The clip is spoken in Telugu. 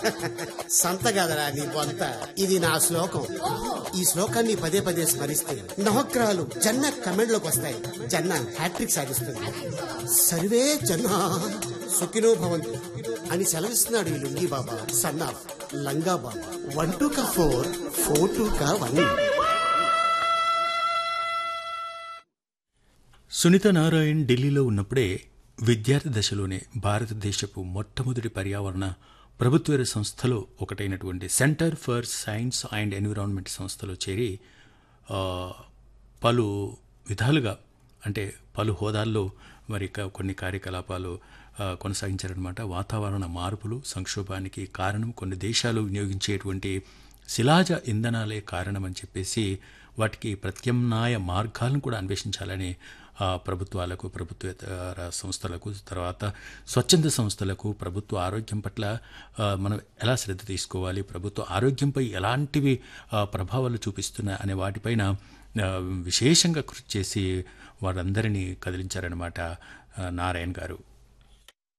సంత కదరా నీ బొంత ఇది నా శ్లోకం ఈ శ్లోకాన్ని పదే పదే స్మరిస్తే నవగ్రహాలు జన్న కమెంట్లోకి వస్తాయి జన్న హ్యాట్రిక్ సాధిస్తుంది సర్వే జన్న సుఖినో భవంతు అని సెలవిస్తున్నాడు ఈ లుంగి బాబా son of Langa Baba one two కా ఫోర్ ఫోర్ టూ కా వన్ సునీత నారాయణ్ ఢిల్లీలో ఉన్నప్పుడే విద్యార్థి దశలోనే భారతదేశపు మొట్టమొదటి పర్యావరణ ప్రభుత్వేతర సంస్థలో ఒకటైనటువంటి Centre for Science and Environment సంస్థలో చేరి ఆ, పలు విధాలుగా అంటే పలు హోదాల్లో మరి క- కొన్ని కార్యకలాపాలు ఆ, కొనసాగించారనమాట వాతావరణ మార్పులు సంక్షోభానికి కారణం కొన్ని దేశాలు వినియోగించేటువంటి శిలాజ ఇంధనాలే కారణమని చెప్పేసి వాటికి ప్రత్యామ్నాయ మార్గాలను కూడా అన్వేషించాలని ఆ, ప్రభుత్వాలకు ప్రభుత్వేతర సంస్థలకు తర్వాత స్వచ్ఛంద సంస్థలకు ప్రభుత్వ ఆరోగ్యం పట్ల ఆ, మనం ఎలా శ్రద్ధ తీసుకోవాలి ప్రభుత్వ ఆరోగ్యంపై ఎలాంటివి ఆ, ప్రభావాలు చూపిస్తున్నాయి అనే వాటిపైన ఆ, విశేషంగా కృషి చేసి వారందరినీ కదిలించారనమాట ఆ, నారాయణ్ గారు